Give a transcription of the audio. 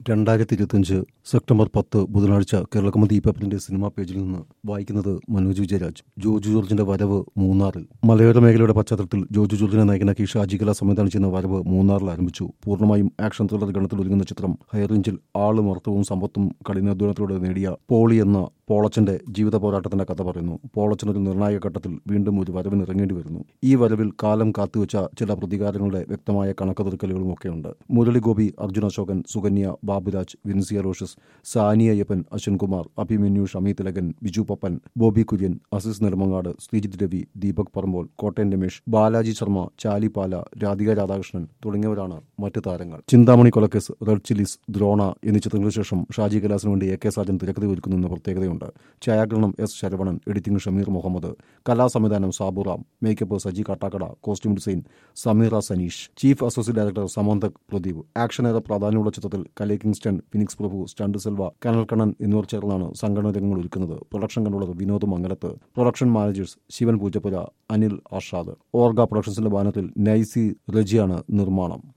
രണ്ടായിരത്തി ഇരുപത്തിയഞ്ച് സെപ്റ്റംബർ പത്ത് ബുധനാഴ്ച കേരളകമതി പേപ്പറിന്റെ സിനിമാ പേജിൽ നിന്ന് വായിക്കുന്നത് മനോജ് വിജയരാജ് ജോജു ജോർജിന്റെ വരവ് മൂന്നാറിൽ മലയോര മേഖലയുടെ പശ്ചാത്തലത്തിൽ ജോജു ജോർജിനെ നയിക്കുന്ന ഷാജികല സംവിധാനം ചെയ്യുന്ന വരവ് മൂന്നാറിൽ ആരംഭിച്ചു പൂർണ്ണമായും ആക്ഷൻ ത്രില്ലർ ഗണത്തിൽ ഒരുങ്ങുന്ന ചിത്രം ഹൈറേഞ്ചിൽ ആളും അർത്ഥവും സമ്പത്തും കഠിനാധ്വാനത്തിലൂടെ നേടിയ പോളി എന്ന പോളച്ചന്റെ ജീവിത പോരാട്ടത്തിന്റെ കഥ പറയുന്നു പോളച്ചൻ ഒരു നിർണായക ഘട്ടത്തിൽ വീണ്ടും ഒരു വരവിന് ഇറങ്ങേണ്ടി വരുന്നു ഈ വരവിൽ കാലം കാത്തുവച്ച ചില പ്രതികാരങ്ങളുടെ വ്യക്തമായ കണക്കുതിർക്കലുകളും ഒക്കെയുണ്ട് മുരളി ഗോപി അർജുൻ അശോകൻ സുകന്യ ബാബുരാജ് വിൻസിയ റോഷസ് സാനിയ അയ്യപ്പൻ അശ്വൻകുമാർ അഭിമന്യു ഷമി തിലകൻ ബിജു പപ്പൻ ബോബി കുര്യൻ അസീസ് നെടുമങ്ങാട് ശ്രീജിത് രവി ദീപക് പറമ്പോൾ കോട്ടയം രമേഷ് ബാലാജി ശർമ്മ ചാലി പാല രാധിക രാധാകൃഷ്ണൻ തുടങ്ങിയവരാണ് മറ്റ് താരങ്ങൾ ചിന്താമണി കൊലക്കേസ് റെഡ് ചില്ലീസ് ദ്രോണ എന്നീ ചിത്രങ്ങൾക്ക് ശേഷം ഷാജി കലാസിന് വേണ്ടി എ കെ സാജൻ തിരക്കഥ ഒരുക്കുന്നെന്ന പ്രത്യേകതയുണ്ട് ഛായാഗ്രഹണം എസ് ശരവണൻ എഡിറ്റിംഗ് ഷമീർ മുഹമ്മദ് കലാസംവിധാനം Saburam makeup Saji Kattakkada costume design Sameera Saneesh chief associate director Samanthak Pradeep action ഏറെ പ്രാധാന്യമുള്ള ചിത്രത്തിൽ Kalai Kingston Phoenix Prabhu stunt Selva Kanal Kannan എന്നിവർ ചേർന്നാണ് സംഘടന രംഗങ്ങൾ ഒരുക്കുന്നത് production controller Vinod Mangalath production managers Shivan Poojappura Anil Ashad ഓർഗ പ്രൊഡക്ഷൻസിന്റെ ബാനറിൽ നൈസി റജിയാണ് നിർമ്മാണം